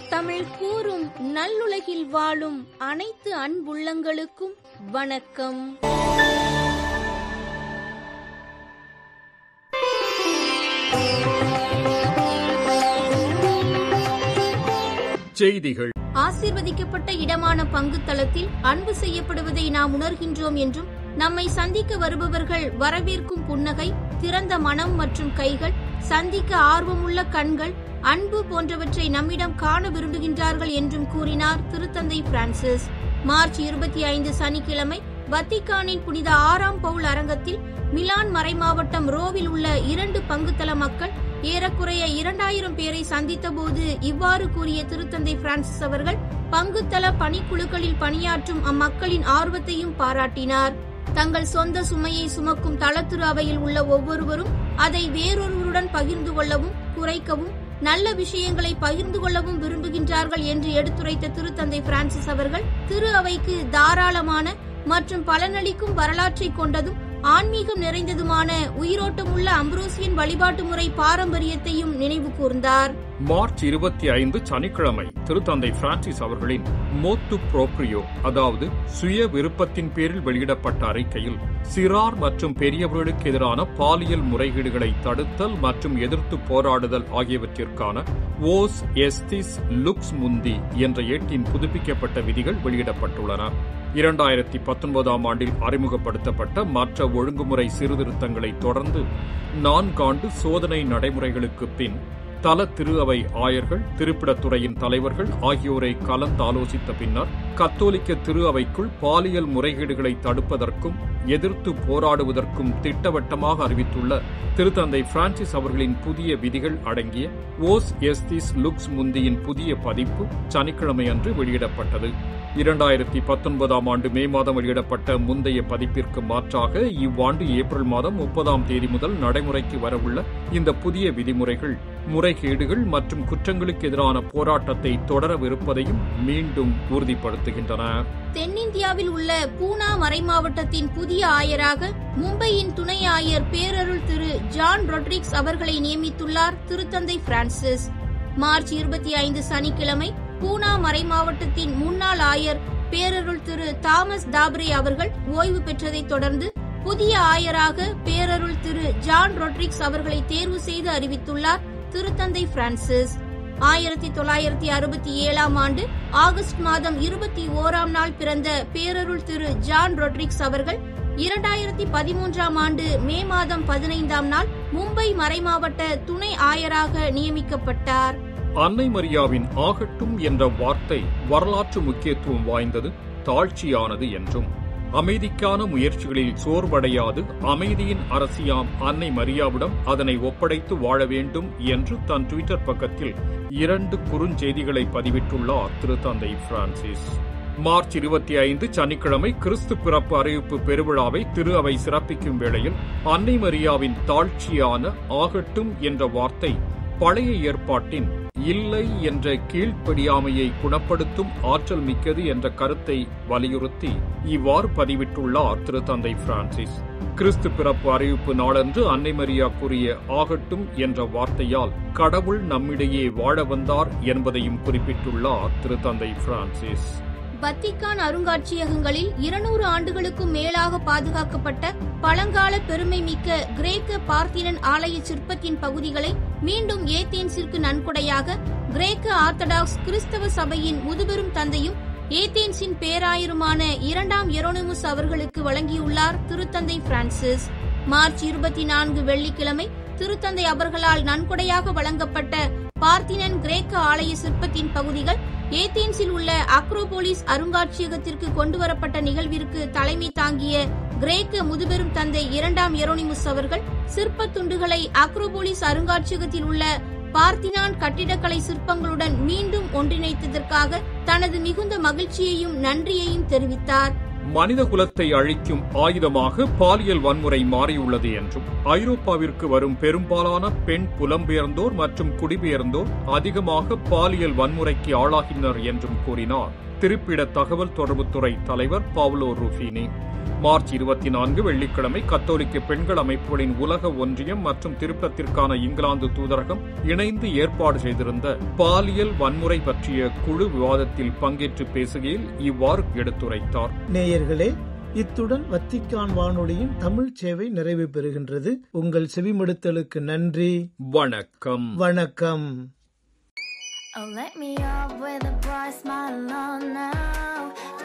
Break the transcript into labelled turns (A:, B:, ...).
A: தமிழ் கூறும் நல்லுலகில் வாழும் அனைத்து அன்புள்ளங்களுக்கும் வணக்கம்
B: செய்திகள்
A: ஆசீர்வதிக்கப்பட்ட இடமான பங்கு தளத்தில் அன்பு செய்யப்படுவதை நாம் உணர்கின்றோம் என்றும் நம்மை சந்திக்க வருபவர்கள் வரவேற்கும் புன்னகை திறந்த மனம் மற்றும் கைகள் சந்திக்க ஆர்வமுள்ள கண்கள் அன்பு போன்றவற்றை நம்மிடம் காண விரும்புகின்றார்கள் என்றும் கூறினார் திருத்தந்தை பிரான்சிஸ் மார்ச் இருபத்தி ஐந்து சனிக்கிழமை வத்திக்கானின் புனித ஆறாம் பவுல் அரங்கத்தில் மிலான் மறைமாவட்டம் ரோவில் உள்ள இரண்டு பங்குத்தள மக்கள் ஏறக்குறைய இரண்டாயிரம் பேரை சந்தித்தபோது இவ்வாறு கூறிய திருத்தந்தை பிரான்சிஸ் அவர்கள் பங்குத்தள பணிக்குழுக்களில் பணியாற்றும் அம்மக்களின் ஆர்வத்தையும் பாராட்டினார் தங்கள் சொந்த சுமையை சுமக்கும் தளத்திரு அவையில் உள்ள ஒவ்வொருவரும் அதை வேறொருவருடன் பகிர்ந்து கொள்ளவும் குறைக்கவும் நல்ல விஷயங்களை பகிர்ந்து கொள்ளவும் விரும்புகின்றார்கள் என்று எடுத்துரைத்த திருத்தந்தை பிரான்சிஸ் அவர்கள் திரு அவைக்கு தாராளமான மற்றும் பலனளிக்கும் வரலாற்றை கொண்டதும் ஆன்மீகம் நிறைந்ததுமான உயிரோட்டமுள்ள அம்ப்ரோசியன் வழிபாட்டு முறை பாரம்பரியத்தையும் நினைவு கூர்ந்தார்
B: மார்ச் இருபத்தி ஐந்து சனிக்கிழமை திருத்தந்தை பிரான்சிஸ் அவர்களின் மோத்து புரோப்ரியோ அதாவது சுய விருப்பத்தின் பேரில் வெளியிடப்பட்ட அறிக்கையில் சிறார் மற்றும் பெரியவர்களுக்கு எதிரான பாலியல் முறைகேடுகளை தடுத்தல் மற்றும் எதிர்த்து போராடுதல் ஆகியவற்றிற்கான ஓஸ் எஸ்திஸ் லுக்ஸ் முந்தி என்ற ஏட்டின் புதுப்பிக்கப்பட்ட விதிகள் வெளியிடப்பட்டுள்ளன இரண்டாயிரத்தி பத்தொன்பதாம் ஆண்டில் அறிமுகப்படுத்தப்பட்ட மற்ற ஒழுங்குமுறை சீர்திருத்தங்களை தொடர்ந்து நான்காண்டு சோதனை நடைமுறைகளுக்கு பின் தல திரு அவை ஆயர்கள் திருப்பிடத்துறையின் தலைவர்கள் ஆகியோரை கலந்தாலோசித்த பின்னர் கத்தோலிக்க திரு அவைக்குள் பாலியல் முறைகேடுகளை தடுப்பதற்கும் எதிர்த்து போராடுவதற்கும் திட்டவட்டமாக அறிவித்துள்ள திருத்தந்தை பிரான்சிஸ் அவர்களின் புதிய விதிகள் அடங்கிய ஓஸ் எஸ்திஸ் லுக்ஸ் முந்தியின் புதிய பதிப்பு சனிக்கிழமை அன்று வெளியிடப்பட்டது இரண்டாயிரத்தி பத்தொன்பதாம் ஆண்டு மே மாதம் வெளியிடப்பட்ட முந்தைய பதிப்பிற்கு மாற்றாக இவ்வாண்டு ஏப்ரல் மாதம் முப்பதாம் தேதி முதல் நடைமுறைக்கு வரவுள்ள இந்த புதிய விதிமுறைகள் முறைகேடுகள் மற்றும் குற்றங்களுக்கு எதிரான போராட்டத்தை தொடரவிருப்பதையும் மீண்டும் உறுதிப்படுத்துகின்றன
A: தென்னிந்தியாவில் உள்ள பூனா மறைமாவட்டத்தின் புதிய ஆயராக மும்பையின் துணை ஆயர் பேரருள் திரு ஜான் ரொட்ரிக்ஸ் அவர்களை நியமித்துள்ளார் திருத்தந்தை பிரான்சிஸ் மார்ச் இருபத்தி ஐந்து சனிக்கிழமை பூனா மறைமாவட்டத்தின் முன்னாள் ஆயர் பேரருள் திரு தாமஸ் தாப்ரே அவர்கள் ஓய்வு பெற்றதைத் தொடர்ந்து புதிய ஆயராக பேரருள் திரு ஜான் ரொட்ரிக்ஸ் அவர்களை தேர்வு செய்து அறிவித்துள்ளார் திருத்தந்தை பிரான்சிஸ் ஆயிரத்தி தொள்ளாயிரத்தி அறுபத்தி ஏழாம் ஆண்டு ஆகஸ்ட் மாதம் இருபத்தி ஓராம் நாள் பிறந்த பேரருள் திரு ஜான் ரொட்ரிக்ஸ் அவர்கள் இரண்டாயிரத்தி பதிமூன்றாம் ஆண்டு மே மாதம் பதினைந்தாம் நாள் மும்பை மறைமாவட்ட துணை ஆயராக நியமிக்கப்பட்டார்
B: அன்னை மரியாவின் ஆகட்டும் என்ற வார்த்தை வரலாற்று முக்கியத்துவம் வாய்ந்தது தாழ்ச்சியானது என்றும் அமைதிக்கான முயற்சிகளில் சோர்வடையாது அமைதியின் அரசியாம் அன்னை மரியாவிடம் அதனை ஒப்படைத்து வாழ வேண்டும் என்று தன் ட்விட்டர் பக்கத்தில் இரண்டு குறுஞ்செய்திகளை பதிவிட்டுள்ளார் திருத்தந்தை பிரான்சிஸ் மார்ச் இருபத்தி ஐந்து சனிக்கிழமை கிறிஸ்து பிறப்பு அறிவிப்பு பெருவிழாவை திரு அவை சிறப்பிக்கும் வேளையில் அன்னை மரியாவின் தாழ்ச்சியான ஆகட்டும் என்ற வார்த்தை பழைய ஏற்பாட்டின் இல்லை என்ற கீழ்ப்படியாமையை குணப்படுத்தும் ஆற்றல் மிக்கது என்ற கருத்தை வலியுறுத்தி இவ்வாறு பதிவிட்டுள்ளார் திருத்தந்தை பிரான்சிஸ் கிறிஸ்து பிறப்பு அறிவிப்பு நாளன்று அன்னை மரியா கூறிய ஆகட்டும் என்ற வார்த்தையால் கடவுள் நம்மிடையே வாழ வந்தார் என்பதையும் குறிப்பிட்டுள்ளார் திருத்தந்தை பிரான்சிஸ்
A: வத்திக்கான் அருங்காட்சியகங்களில் இருநூறு ஆண்டுகளுக்கும் மேலாக பாதுகாக்கப்பட்ட பழங்கால பெருமை மிக்க கிரேக்க பார்த்தினன் ஆலய சிற்பத்தின் பகுதிகளை மீண்டும் ஏத்தேன்ஸிற்கு நன்கொடையாக கிரேக்க ஆர்த்தடாக்ஸ் கிறிஸ்தவ சபையின் முதுபெரும் தந்தையும் ஏத்தேன்ஸின் பேராயருமான இரண்டாம் எரோனிமுஸ் அவர்களுக்கு வழங்கியுள்ளார் திருத்தந்தை பிரான்சிஸ் மார்ச் இருபத்தி நான்கு வெள்ளிக்கிழமை திருத்தந்தை அவர்களால் நன்கொடையாக வழங்கப்பட்ட பார்த்தினன் கிரேக்க ஆலய சிற்பத்தின் பகுதிகள் ஏத்தேன்ஸில் உள்ள அக்ரோபோலிஸ் அருங்காட்சியகத்திற்கு கொண்டுவரப்பட்ட நிகழ்விற்கு தலைமை தாங்கிய கிரேக்க முதுபெரும் தந்தை இரண்டாம் எரோனிமுஸ் அவர்கள் சிற்ப துண்டுகளை அக்ரோபோலிஸ் அருங்காட்சியகத்தில் உள்ள பார்த்தினான் கட்டிடக்கலை சிற்பங்களுடன் மீண்டும் ஒன்றிணைத்ததற்காக தனது மிகுந்த மகிழ்ச்சியையும் நன்றியையும் தெரிவித்தார்
B: மனித குலத்தை அழிக்கும் ஆயுதமாக பாலியல் வன்முறை மாறியுள்ளது என்றும் ஐரோப்பாவிற்கு வரும் பெரும்பாலான பெண் புலம்பெயர்ந்தோர் மற்றும் குடிபெயர்ந்தோர் அதிகமாக பாலியல் வன்முறைக்கு ஆளாகினர் என்றும் கூறினார் திருப்பிட தகவல் தொடர்புத்துறை தலைவர் பாவ்லோ ரூஃபினி மார்ச் இருபத்தி நான்கு வெள்ளிக்கிழமை கத்தோலிக்க பெண்கள் அமைப்புகளின் உலக ஒன்றியம் மற்றும் திருப்பத்திற்கான இங்கிலாந்து தூதரகம் இணைந்து ஏற்பாடு செய்திருந்த பாலியல் வன்முறை பற்றிய குழு விவாதத்தில் பங்கேற்று பேசுகையில் இவ்வாறு எடுத்துரைத்தார்
C: நேயர்களே இத்துடன் வத்திக்கான் வானொலியின் தமிழ் சேவை நிறைவு பெறுகின்றது உங்கள் செவிமடுத்தலுக்கு நன்றி
B: வணக்கம்
C: வணக்கம்
D: Oh, let me up with a bright smile on now.